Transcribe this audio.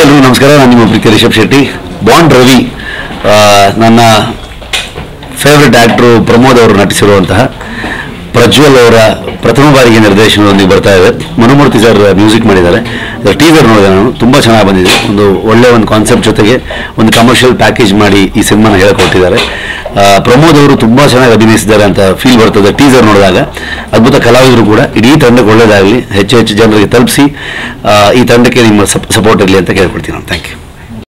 ಎಲ್ರಿಗೂ ನಮಸ್ಕಾರ ನಾನು ನಿಮ್ಮ ಪ್ರೀತಿ ರಿಷಬ್ ಶೆಟ್ಟಿ ಬಾಂಡ್ ರವಿ ಆ, ನನ್ನ ಫೇವ್ರೆಟ್ ಆ್ಯಕ್ಟ್ರು ಪ್ರಮೋದ್ ಅವರು ನಟಿಸಿರುವಂತಹ ಪ್ರಜ್ವಲ್ ಅವರ ಪ್ರಥಮ ಬಾರಿಗೆ ನಿರ್ದೇಶನದೊಂದಿಗೆ ಬರ್ತಾ ಇದೆ ಮನುಮೂರ್ತಿ ಸರ್ ಮ್ಯೂಸಿಕ್ ಮಾಡಿದ್ದಾರೆ ಇದರ ಟೀಸರ್ ನೋಡಿದೆ ನಾನು ತುಂಬ ಚೆನ್ನಾಗಿ ಬಂದಿದೆ ಒಂದು ಒಳ್ಳೆ ಒಂದು ಕಾನ್ಸೆಪ್ಟ್ ಜೊತೆಗೆ ಒಂದು ಕಮರ್ಷಿಯಲ್ ಪ್ಯಾಕೇಜ್ ಮಾಡಿ ಈ ಸಿನಿಮಾನ ಹೇಳಿಕೊಟ್ಟಿದ್ದಾರೆ ಆ, ಪ್ರಮೋದ್ ಅವರು ತುಂಬ ಚೆನ್ನಾಗಿ ಅಭಿನಯಿಸಿದ್ದಾರೆ ಅಂತ ಫೀಲ್ ಬರ್ತದೆ ಟೀಸರ್ ನೋಡಿದಾಗ ಅದ್ಭುತ ಕಲಾವಿದರು ಕೂಡ ಇಡೀ ತಂಡಕ್ಕೆ ಒಳ್ಳೆಯದಾಗಲಿ ಹೆಚ್ಚು ಹೆಚ್ಚು ಜನರಿಗೆ ತಲುಪಿಸಿ ಈ ತಂಡಕ್ಕೆ ನಿಮ್ಮ ಸಪೋರ್ಟ್ ಇರಲಿ ಅಂತ ಕೇಳ್ಕೊಡ್ತೀನಿ ನಾನು ಥ್ಯಾಂಕ್ ಯು